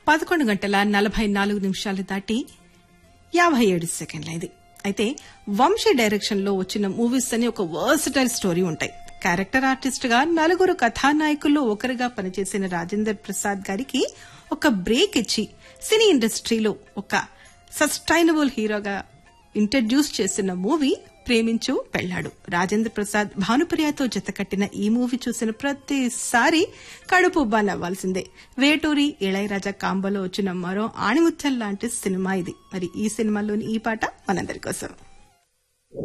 పదకొండు గంటల నలభై నాలుగు నిమిషాలు దాటి యాభై ఏడు సెకండ్లైంది అయితే వంశీ డైరెక్షన్ లో వచ్చిన మూవీస్ అని ఒక వర్సటైల్ స్టోరీ ఉంటాయి క్యారెక్టర్ ఆర్టిస్ట్ గా నలుగురు కథానాయకుల్లో ఒకరుగా పనిచేసిన రాజేందర్ ప్రసాద్ గారికి ఒక బ్రేక్ ఇచ్చి సినీ ఇండస్ట్రీలో ఒక సస్టైనబుల్ హీరోగా ఇంట్రడ్యూస్ చేసిన మూవీ ప్రేమించు పెళ్లాడు రాజేంద్ర ప్రసాద్ భానుప్రియతో జతకట్టిన ఈ మూవీ చూసిన ప్రతిసారి కడుపు ఉబ్బా నవ్వాల్సిందే వేటూరి ఇళయరాజా కాంబోలో వచ్చిన మరో ఆణిముత్యం లాంటి సినిమా ఇది మరి ఈ సినిమాలోని ఈ పాట మనందరి కోసం